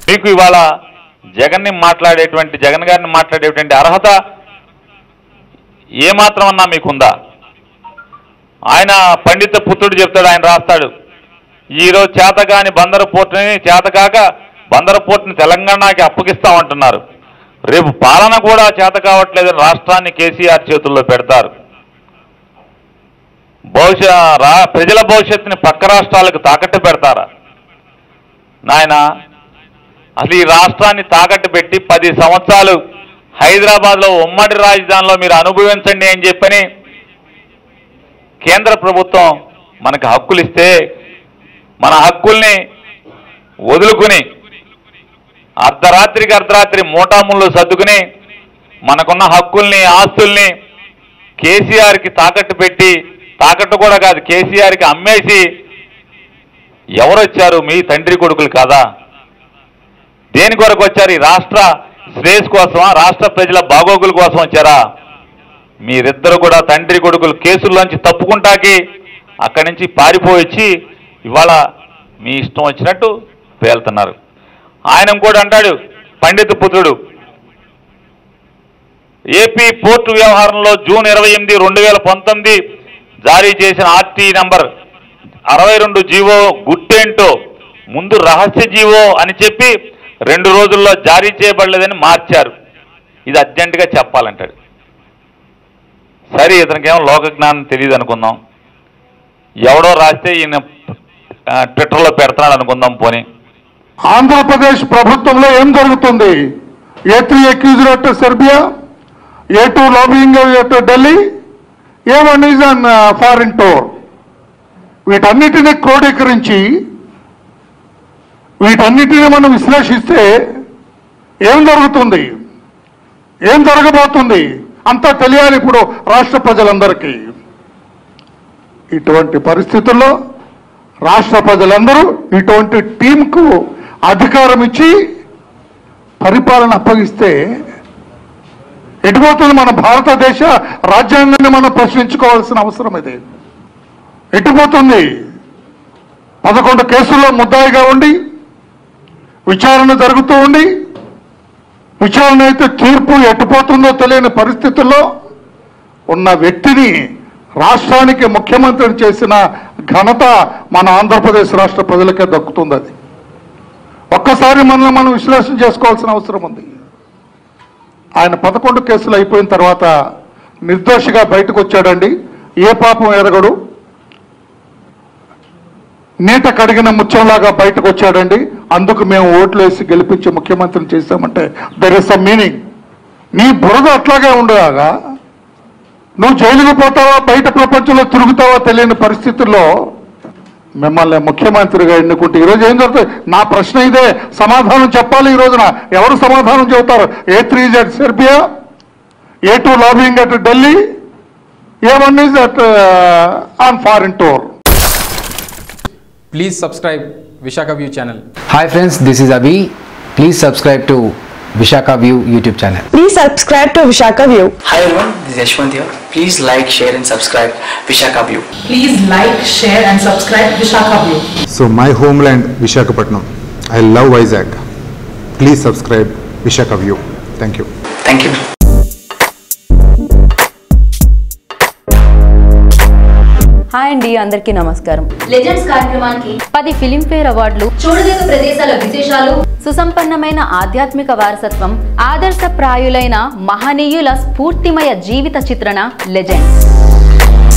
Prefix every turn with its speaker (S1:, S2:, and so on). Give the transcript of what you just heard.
S1: మీకు ఇవాళ జగన్ని మాట్లాడేటువంటి జగన్ గారిని మాట్లాడేటువంటి అర్హత ఏమాత్రం అన్నా మీకుందా ఆయన పండిత పుత్రుడు చెప్తాడు ఆయన రాస్తాడు ఈరోజు చేతగాని బందరు పోర్టుని చేతకాక బందరు పోర్టుని తెలంగాణకి అప్పగిస్తామంటున్నారు రేపు పాలన కూడా చేత కావట్లేదని రాష్ట్రాన్ని కేసీఆర్ చేతుల్లో పెడతారు భవిష్య రా ప్రజల భవిష్యత్తుని పక్క రాష్ట్రాలకు తాకట్టు పెడతారా నాయన అసలు ఈ రాష్ట్రాన్ని తాకట్టు పెట్టి పది సంవత్సరాలు హైదరాబాద్లో ఉమ్మడి రాజధానిలో మీరు అనుభవించండి అని చెప్పని కేంద్ర ప్రభుత్వం మనకు హక్కులు ఇస్తే మన హక్కుల్ని వదులుకుని అర్ధరాత్రికి అర్ధరాత్రి మూటాముళ్ళు సర్దుకుని మనకున్న హక్కుల్ని ఆస్తుల్ని కేసీఆర్కి తాకట్టు పెట్టి తాకట్టు కూడా కాదు కేసీఆర్కి అమ్మేసి ఎవరు వచ్చారు మీ తండ్రి కొడుకులు కాదా దేని కొరకు వచ్చారు ఈ రాష్ట్ర శ్రేయస్ కోసమా రాష్ట్ర ప్రజల బాగోగుల కోసం వచ్చారా మీరిద్దరు కూడా తండ్రి కొడుకులు కేసుల్లోంచి తప్పుకుంటాకి అక్కడి నుంచి పారిపోయి వచ్చి ఇవాళ మీ ఇష్టం వచ్చినట్టు పేలుతున్నారు ఆయన కూడా అంటాడు పండిత పుత్రుడు ఏపీ పోర్టు వ్యవహారంలో జూన్ ఇరవై ఎనిమిది రెండు వేల పంతొమ్మిది జారీ చేసిన ఆర్టీ నంబర్ అరవై రెండు జీవో గుట్టేంటో ముందు రహస్య జీవో అని చెప్పి రెండు రోజుల్లో జారీ చేయబడలేదని మార్చారు ఇది అర్జెంటుగా చెప్పాలంటాడు సరే ఇతనికేమో లోక జ్ఞానం తెలియదు అనుకుందాం ఎవడో రాస్తే ఈయన ఆ, ట్విట్టర్లో పెడుతున్నాడు అనుకుందాం పోనీ
S2: ఆంధ్రప్రదేశ్ ప్రభుత్వంలో ఏం జరుగుతుంది ఏ three accused at Serbia A two lobbying at Delhi A one is an foreign tour వీటన్నిటిని క్రోడీకరించి వీటన్నిటిని మనం విశ్లేషిస్తే ఏం జరుగుతుంది ఏం జరగబోతుంది అంతా తెలియాలి ఇప్పుడు రాష్ట్ర ప్రజలందరికీ ఇటువంటి పరిస్థితుల్లో రాష్ట్ర ప్రజలందరూ ఇటువంటి టీంకు అధికారం ఇచ్చి పరిపాలన అప్పగిస్తే ఎటుపోతుంది మన భారతదేశ రాజ్యాంగాన్ని మనం ప్రశ్నించుకోవాల్సిన అవసరం ఇది ఎటుపోతుంది పదకొండు కేసుల్లో ముద్దాయిగా ఉండి విచారణ జరుగుతూ ఉండి విచారణ అయితే తీర్పు ఎటుపోతుందో తెలియని పరిస్థితుల్లో ఉన్న వ్యక్తిని రాష్ట్రానికి ముఖ్యమంత్రిని చేసిన ఘనత మన ఆంధ్రప్రదేశ్ రాష్ట్ర ప్రజలకే దక్కుతుంది అది ఒక్కసారి మనల్ని మనం విశ్లేషణ చేసుకోవాల్సిన అవసరం ఉంది ఆయన పదకొండు కేసులు అయిపోయిన తర్వాత నిర్దోషిగా బయటకు వచ్చాడండి ఏ పాపం ఎరగడు నీట కడిగిన ముత్యంలాగా బయటకు వచ్చాడండి అందుకు మేము ఓట్లు వేసి గెలిపించి ముఖ్యమంత్రిని చేశామంటే దర్ ఇస్ అ మీనింగ్ నీ బురద అట్లాగే ఉండగా నువ్వు జైలుకు పోతావా బయట ప్రపంచంలో తిరుగుతావా తెలియని పరిస్థితుల్లో మిమ్మల్ని ముఖ్యమంత్రిగా ఎన్నుకుంటే ఈరోజు ఏం జరుగుతుంది నా ప్రశ్న ఇదే సమాధానం చెప్పాలి ఈ రోజున ఎవరు సమాధానం చెబుతారు A three is at Serbia A two lobbying at Delhi A one is at on foreign tour
S3: Please subscribe Vishaka View channel.
S4: Hi friends, this is Avi. Please subscribe to Vishaka View YouTube channel.
S5: Please subscribe to Vishaka View.
S6: Hi everyone, this is Yashwant here. Please like, share and subscribe Vishaka View.
S7: Please like, share and subscribe Vishaka View.
S8: So my homeland Vishakhapatnam. I love Vizag. Please subscribe Vishaka View. Thank you.
S6: Thank you.
S9: Hi అండి అందరికీ నమస్కారం
S10: legends కార్యక్రమానికి
S9: పది Filmfare అవార్డులు
S10: చూడదగ్గ ప్రదేశాల విశేషాలు
S9: సుసంపన్నమైన ఆధ్యాత్మిక వారసత్వం ఆదర్శప్రాయులైన మహనీయుల స్ఫూర్తిమయ జీవిత చిత్రణ లెజెండ్స్